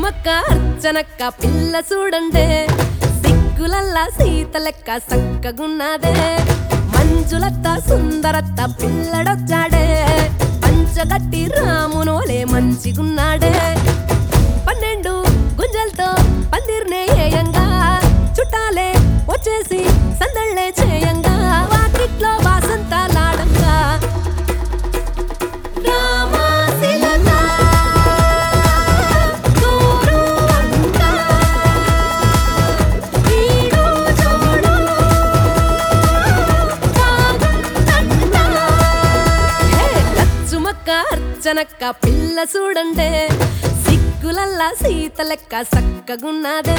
లచ్చుమక్క అర్చనక్క పిల్ల చూడండే సిగ్గులల్లా సీత లెక్క సక్కగున్నదే మంజులత్త సుందరత్త పిల్లడొచ్చాడే పంచగట్టి రామునోలే మంచిగున్నాడే పన్నెండు గుంజలతో పందిర్నే ఏయంగా చుట్టాలే వచ్చేసి సందళ్ళే చేయంగా వాకిట్లో వాసంతాలాడంగా రామాశిలక గోరువంక ఈడు చూడు బాగుందంట. హే, లచ్చుమక్క అర్చనక్క పిల్ల చూడండే సిగ్గులల్లా సీత లెక్క సక్కగున్నదే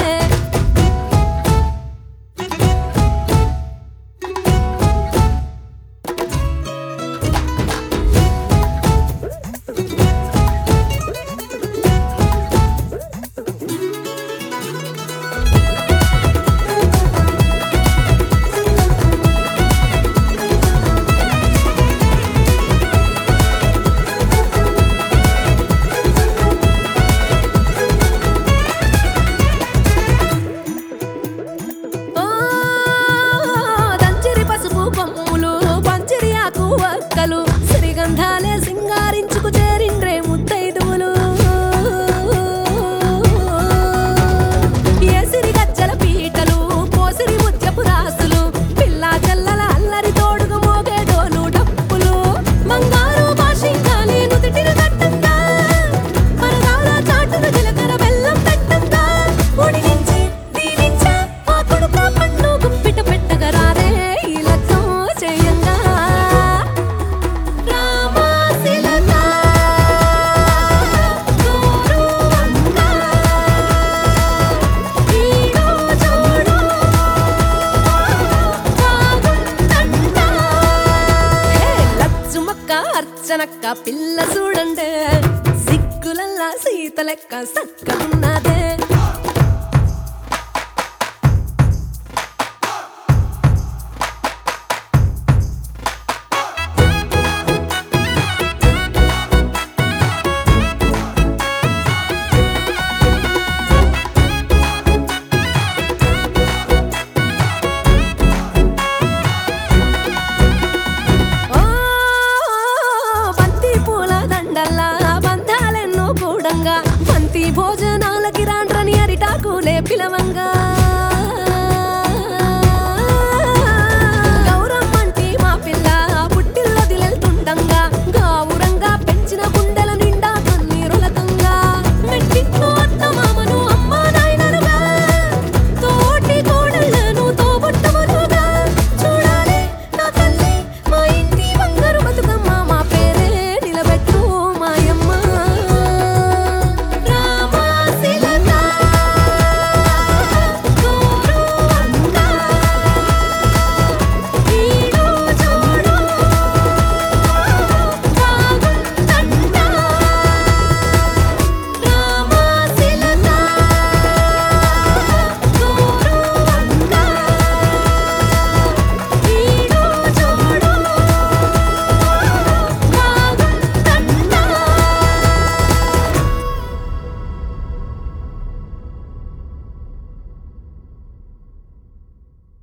ఓ దంచిరి పసుపు కొమ్ములు పంచిరి ఆకు వక్కలు శ్రీగంధాలే సింగారించుకు చేరిండ్రే ముత్తైదువులు ఏసిరి గజ్జల పీటలు పోసిరి ముత్యపు రాసులు పిల్లా చెల్లల అల్లరి తోడుగు మోగే డోలు డప్పులు మంగారు భాషించాలి నుదిటిన కట్టంగా పరదాల చాటున జీలకర్ర బెల్లం పెట్టంగా ఉడిగించి దీవించా ఆ కొడుక పన్ను గుప్పిట పెట్టగా రారే ఈ లక్కం చేయంగా రామాశిలక గోరువంక ఈడు చూడు బాగుందంట. హే, లచ్చుమక్క అర్చనక్క పిల్ల చూడండే సిగ్గులల్లా సీత లెక్క సక్కగున్నదే ఓ బంతి పూల దండల్లా బంధాలెన్నో కూడంగా బంతి భోజనాలకి రాండ్రని అరిటాకులే పిలవంగా